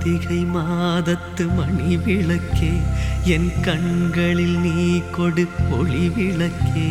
கார்த்திகை மாதத்து மணி விளக்கே என் கண்களில் நீ கொடு ஒளி விளக்கே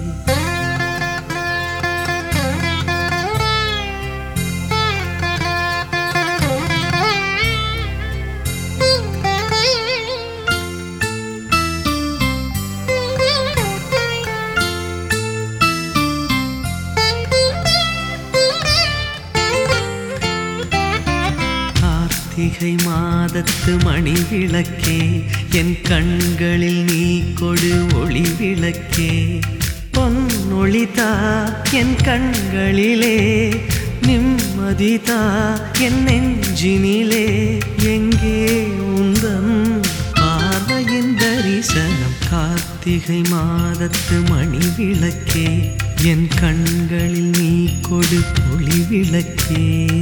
கார்த்திகை மாதத்து மணி விளக்கே என் கண்களில் நீ கொடு ஒளி விளக்கே பொன்னொளிதா என் கண்களிலே நிம்மதிதா என் நெஞ்சினிலே எங்கே உந்தன் பார்வையின் தரிசனம் கார்த்திகை மாதத்து மணி விளக்கே என் கண்களில் நீ கொடு ஒளி விளக்கே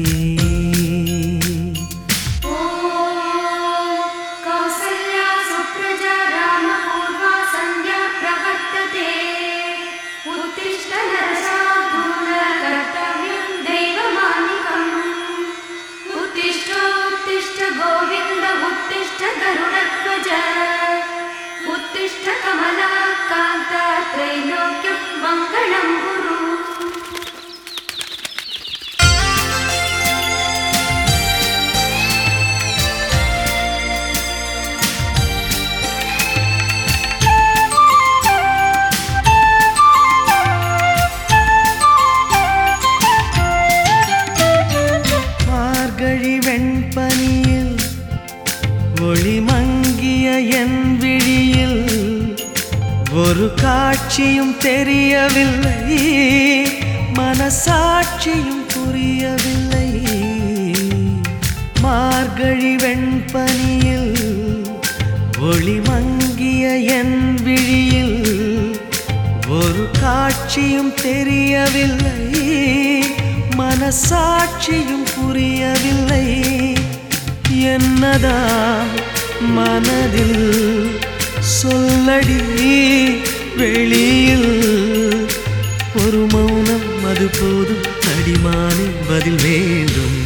कौसल्या सुप्रजा रामपूर्वा सन्ध्या प्रवर्तते उत्तिष्ठ नरशार्दूल कर्तव्यं दैवमानिकम् उत्तिष्ठोत्तिष्ठ गोविन्द उत्तिष्ठ गरुडध्वज उत्तिष्ठ कमला कान्ता त्रैलोक्यं मङ्गलं गुरु மார்கழி வெண்பனியில் ஒளி மங்கிய என் விழியில் ஒரு காட்சியும் தெரியவில்லை மனசாட்சியும் புரியவில்லை மார்கழி வெண்பனியில் ஒளி மங்கிய என் விழியில் ஒரு காட்சியும் தெரியவில்லை மனசாட்சியும் புரியவில்லை என்னதான் மனதில் சொல்லடி வெளியில் ஒரு மௌனம் அது போதும் அடிமானே பதில் வேண்டும்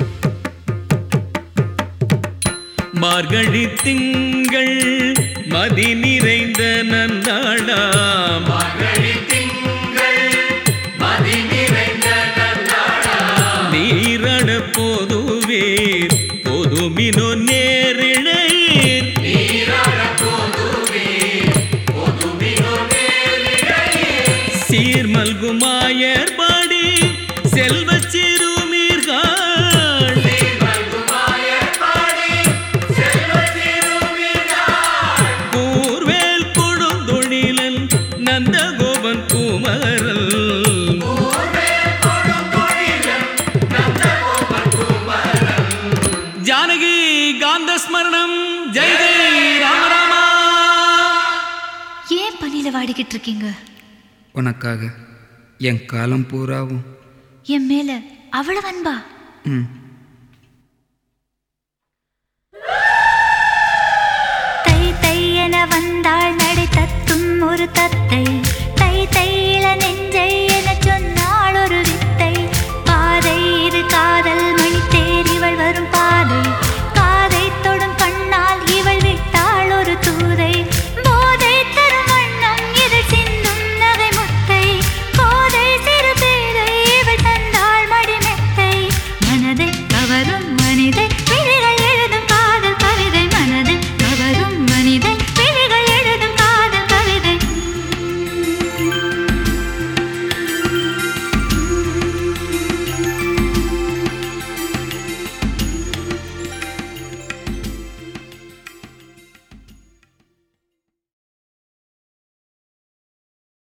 மார்கழி திங்கள் மதி நிறைந்த நன்னாளாம் நீரண போதுவீர் பொதுமினோ நேரிழையீர் சீர்மல்குமாயர் பாடி செல்வச் சிறுமீர்கள் கூர்வேல் கொடுந்தொழிலன் நந்தகோபன் குமரல் ஜானகி காந்த ஸ்மரணம் ஜெய் ஜெய் ராம ராமா ஏன் பனியில வாடிக்கிட்டு இருக்கீங்க உனக்காக என் காலம் பூராவும் என் மேல அவ்வளவு அன்பா ம் தை தை என வந்தாள் நடை தத்தும் ஒரு தத்தை தை தையில நெஞ்சை என சொன்னாள் ஒரு வித்தை பாதை இது காதல் மணி தேர் இவள் வரும் பாதை காதை தொடும் கண்ணால் இவள் விட்டாள் ஒரு தூதை போதை தரும் வண்ணம் இது சிந்தும் நகை முத்தை கோதை சிறு பேதை இவள் தந்தாள் மடிமெத்தை மனதை கவரும் மனிதை